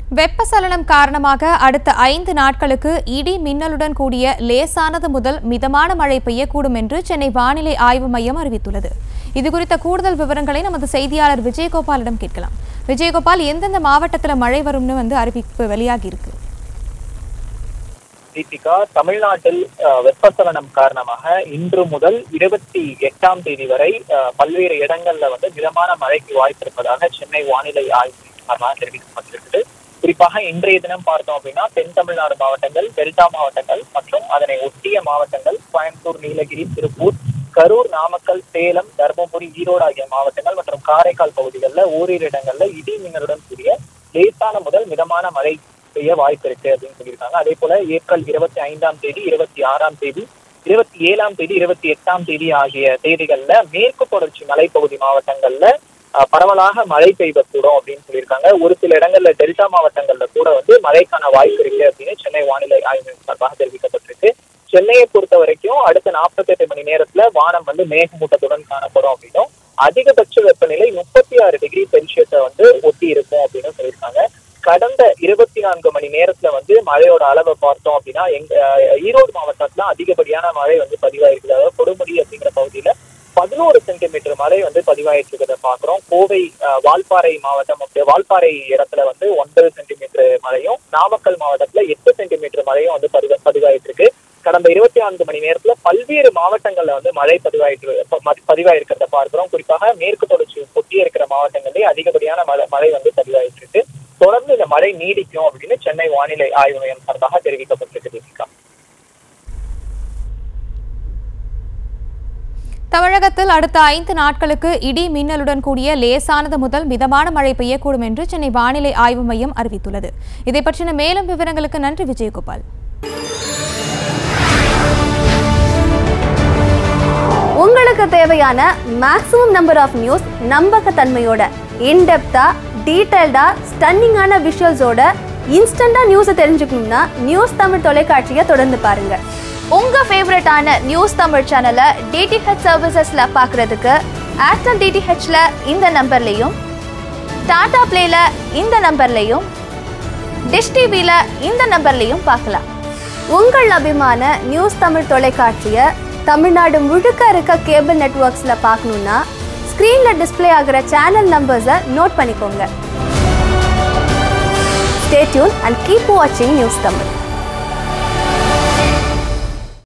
வெப்பசலனம் காரணமாக அடுத்த ஐந்து நாட்களுக்கு இடி மின்னலுடன் கூடிய லேசானது முதல் மிதமான மழை பெய்யக்கூடும் என்று சென்னை வானிலை ஆய்வு மையம் அறிவித்துள்ளது இதுகுறித்த கூடுதல் விவரங்களை நமது செய்தியாளர் விஜயகோபாலிடம் கேட்கலாம் விஜயகோபால் எந்தெந்த மாவட்டத்தில் மழை வரும்னு வந்து அறிவிப்பு வெளியாகி இருக்கு தீபிகா தமிழ்நாட்டில் அஹ், வெப்பச்சலனம் காரணமாக இன்று முதல் இருபத்தி எட்டாம் தேதி வரை அஹ், பல்வேறு இடங்கள்ல வந்து மிதமான மழைக்கு வாய்ப்பு இருப்பதாக சென்னை வானிலை ஆய்வு சார்பாக தெரிவிக்கப்பட்டிருக்குது குறிப்பாக இன்றைய தினம் பார்த்தோம் அப்படின்னா தென் தமிழ்நாடு மாவட்டங்கள் டெல்டா மாவட்டங்கள் மற்றும் அதனை ஒட்டிய மாவட்டங்கள் கோயம்புத்தூர் நீலகிரி திருப்பூர் கரூர் நாமக்கல் சேலம் தருமபுரி ஈரோடு ஆகிய மாவட்டங்கள் மற்றும் காரைக்கால் பகுதிகளில் ஓரிரு இடங்கள்ல இடி மின்னலுடன் கூடிய லேசான முதல் மிதமான மழை பெய்ய வாய்ப்பு இருக்கு அப்படின்னு சொல்லியிருக்காங்க அதே போல ஏப்ரல் இருபத்தி ஐந்தாம் தேதி இருபத்தி ஆறாம் தேதி இருபத்தி ஏழாம் தேதி இருபத்தி எட்டாம் தேதி ஆகிய தேதிகள்ல மேற்கு தொடர்ச்சி மலைப்பகுதி மாவட்டங்கள்ல அஹ், பரவலாக மழை பெய்யக்கூடும் அப்படின்னு சொல்லியிருக்காங்க ஒரு சில இடங்கள்ல டெல்டா மாவட்டங்கள்ல கூட வந்து மழைக்கான வாய்ப்பு இருக்கு அப்படின்னு சென்னை வானிலை ஆய்வு மையம் சார்பாக தெரிவிக்கப்பட்டிருக்கு சென்னையை பொறுத்த வரைக்கும் அடுத்த 48 மணி நேரத்துல வானம் வந்து மேகமூட்டத்துடன் காணப்படும் அப்படின்னும் அதிகபட்ச வெப்பநிலை முப்பத்தி ஆறு டிகிரி செல்சியஸை வந்து ஒட்டி இருக்கும் அப்படின்னு சொல்லியிருக்காங்க கடந்த இருபத்தி நான்கு மணி நேரத்துல வந்து மழையோட அளவை பார்த்தோம் அப்படின்னா எங்க அஹ், ஈரோடு மாவட்டத்துல அதிகப்படியான மழை வந்து பதிவாயிருக்கு அதாவது கொடுமுடி அப்படிங்கிற பகுதியில பதினோரு சென்டிமீட்டர் மழை வந்து பதிவாயிட்டு இருக்கிறத பாக்குறோம் கோவை அஹ், வால்பாறை மாவட்டம் அப்படி வால்பாறை இடத்துல வந்து ஒன்பது சென்டிமீட்டர் மழையும் நாமக்கல் மாவட்டத்துல எட்டு சென்டிமீட்டர் மழையும் வந்து பதிவ பதிவாயிட்டு இருக்கு கடந்த இருபத்தி நான்கு மணி நேரத்துல பல்வேறு மாவட்டங்கள்ல வந்து மழை பதிவாயிட்டு ப- ம- பதிவாயிருக்கிறத பார்க்கிறோம் குறிப்பாக மேற்கு தொடர்ச்சி ஒட்டி இருக்கிற மாவட்டங்களிலே அதிகப்படியான மழை மழை வந்து பதிவாயிட்டு இருக்கு தொடர்ந்து இந்த மழை நீடிக்கும் அப்படின்னு சென்னை வானிலை ஆய்வு மையம் சார்பாக தெரிவிக்கப்பட்டிருக்கு தீபிகா தமிழகத்தில் அடுத்த ஐந்து நாட்களுக்கு இடி மின்னலுடன் கூடிய லேசானது முதல் மிதமான மழை பெய்யக்கூடும் என்று சென்னை வானிலை ஆய்வு மையம் அறிவித்துள்ளது இதை பற்றின மேலும் விவரங்களுக்கு நன்றி விஜயகோபால் உங்களுக்கு தேவையான மேக்ஸிமம் நம்பர் ஆஃப் நியூஸ் நம்பகத்தன்மையோட இன்டெப்தா டீடைல்டா ஸ்டன்னிங்கான விஷுவல்ஸோட இன்ஸ்டண்டா நியூஸை தெரிஞ்சுக்கணும்னா நியூஸ் தமிழ் தொலைக்காட்சியை தொடர்ந்து பாருங்க உங்க ஃபேவரட்டான நியூஸ் தமிழ் சேனலை டிடிஹெச் சர்வீசஸ்ல பார்க்கறதுக்கு ஏர்டெல் டிடிஹெச்ல இந்த நம்பர்லையும் டாடா பிளேல இந்த நம்பர்லையும் டிஷ் டிவில இந்த நம்பர்லையும் பார்க்கலாம் உங்கள் அபிமான நியூஸ் தமிழ் தொலைக்காட்சியை தமிழ்நாடு முழுக்க இருக்க கேபிள் நெட்வொர்க்ஸில் பார்க்கணுன்னா ஸ்க்ரீனில் டிஸ்ப்ளே ஆகிற சேனல் நம்பர்ஸை நோட் பண்ணிக்கோங்க ஸ்டே டியூன் அண்ட் கீப் வாட்சிங் நியூஸ் தமிழ்